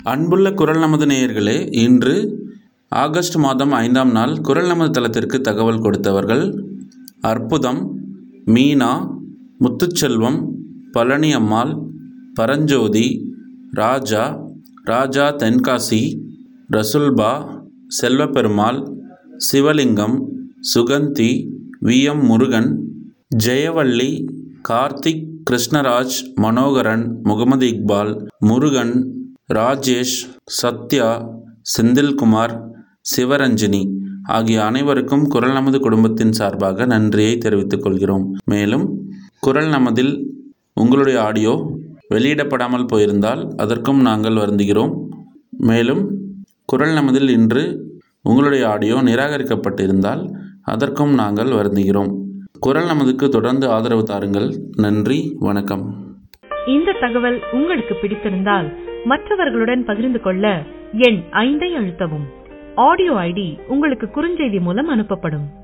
அன்புள்ள குரல் நமது நேயர்களே இன்று ஆகஸ்ட் மாதம் ஐந்தாம் நாள் குரல் நமது தளத்திற்கு தகவல் கொடுத்தவர்கள் அற்புதம் மீனா முத்துச்செல்வம் பழனி அம்மாள் பரஞ்சோதி ராஜா ராஜா தென்காசி ரசுல்பா செல்வப்பெருமாள் சிவலிங்கம் சுகந்தி வி எம் முருகன் ஜெயவள்ளி கார்த்திக் கிருஷ்ணராஜ் மனோகரன் முகமது இக்பால் முருகன் ராஜேஷ் சத்யா செந்தில்குமார் சிவரஞ்சினி ஆகிய அனைவருக்கும் குரல் நமது குடும்பத்தின் சார்பாக நன்றியை தெரிவித்துக் கொள்கிறோம் மேலும் குரல் நமதில் உங்களுடைய ஆடியோ வெளியிடப்படாமல் போயிருந்தால் அதற்கும் நாங்கள் வருந்துகிறோம் மேலும் குரல் நமதில் இன்று உங்களுடைய ஆடியோ நிராகரிக்கப்பட்டிருந்தால் அதற்கும் நாங்கள் வருந்துகிறோம் குரல் நமதுக்கு தொடர்ந்து ஆதரவு தாருங்கள் நன்றி வணக்கம் இந்த தகவல் உங்களுக்கு பிடித்திருந்தால் மற்றவர்களுடன் பகிர்ந்து கொள்ள எண் ஐந்தை அழுத்தவும் ஆடியோ ஐடி உங்களுக்கு குறுஞ்செய்தி மூலம் அனுப்பப்படும்